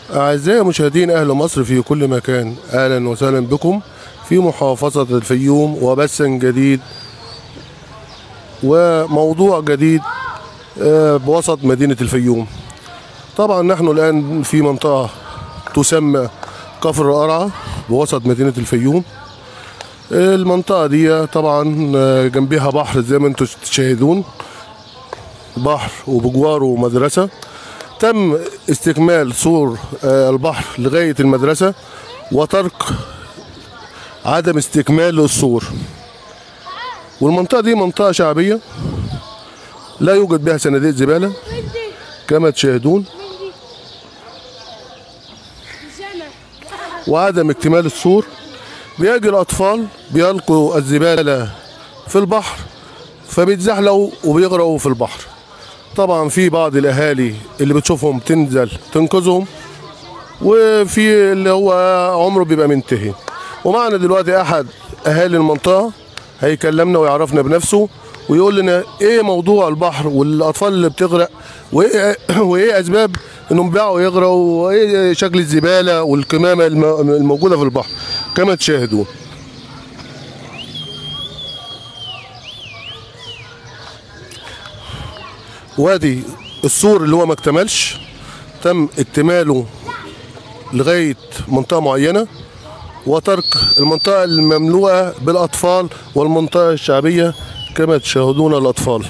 أعزائي مشاهدين أهل مصر في كل مكان أهلا وسهلا بكم في محافظة الفيوم وبث جديد وموضوع جديد آه، بوسط مدينة الفيوم طبعا نحن الآن في منطقة تسمى كفر القرعة بوسط مدينة الفيوم المنطقة دي طبعا آه، جنبها بحر زي ما انتم تشاهدون بحر وبجواره مدرسة تم استكمال سور آه، البحر لغاية المدرسة وترك عدم استكمال للسور والمنطقة دي منطقة شعبية لا يوجد بها صناديق زبالة كما تشاهدون وعدم اكتمال السور بيجي الأطفال بيلقوا الزبالة في البحر فبيتزحلقوا وبيغرقوا في البحر طبعا في بعض الأهالي اللي بتشوفهم تنزل تنقذهم وفي اللي هو عمره بيبقى منتهي ومعنا دلوقتي أحد أهالي المنطقة هيكلمنا ويعرفنا بنفسه ويقول لنا ايه موضوع البحر والاطفال اللي بتغرق وايه وايه اسباب انهم بيقعوا يغرقوا وايه شكل الزباله والكمامه الم- الموجوده في البحر كما تشاهدون وادي السور اللي هو ما اكتملش تم اكتماله لغايه منطقه معينه وترك المنطقه المملوءه بالاطفال والمنطقه الشعبيه كما تشاهدون الاطفال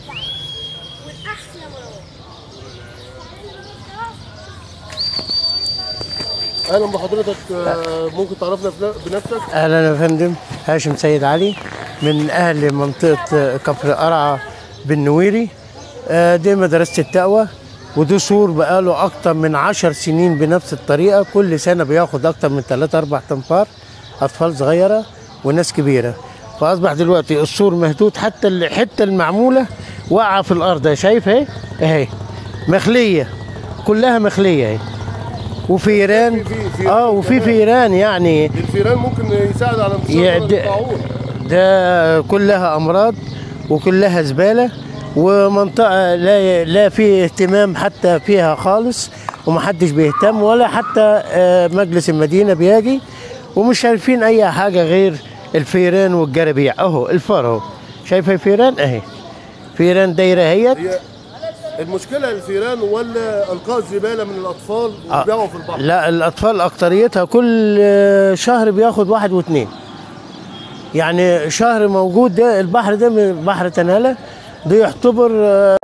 اهلا بحضرتك آه، ممكن تعرفنا بنفسك اهلا يا فندم هاشم سيد علي من اهل منطقه كفر قرعه بالنويري آه، دي مدرسه التقوى ودي سور بقاله اكتر من عشر سنين بنفس الطريقه كل سنه بياخد اكتر من 3 4 تنفار اطفال صغيره وناس كبيره فاصبح دلوقتي السور مهدود حتى الحته المعموله واقعه في الارض أهي شايف اهي اهي مخليه كلها مخليه اهي وفيران في- في- اه وفي فيران يعني الفيران ممكن يساعد على يا انتشار د- الطاعون ده كلها امراض وكلها زباله ومنطقه لا لا في اهتمام حتى فيها خالص ومحدش بيهتم ولا حتى آه، مجلس المدينه بيجي ومش شايفين اي حاجه غير الفيران والجرابيع اهو الفار اهو شايفه الفيران اهي فيران دايره اهيت هي المشكله الفيران ولا القاء الزباله من الاطفال وبيقعوا في البحر لا الاطفال اكتريتها كل آه، شهر بياخد واحد واثنين يعني شهر موجود ده البحر ده من بحر تنالة ده يعتبر آه،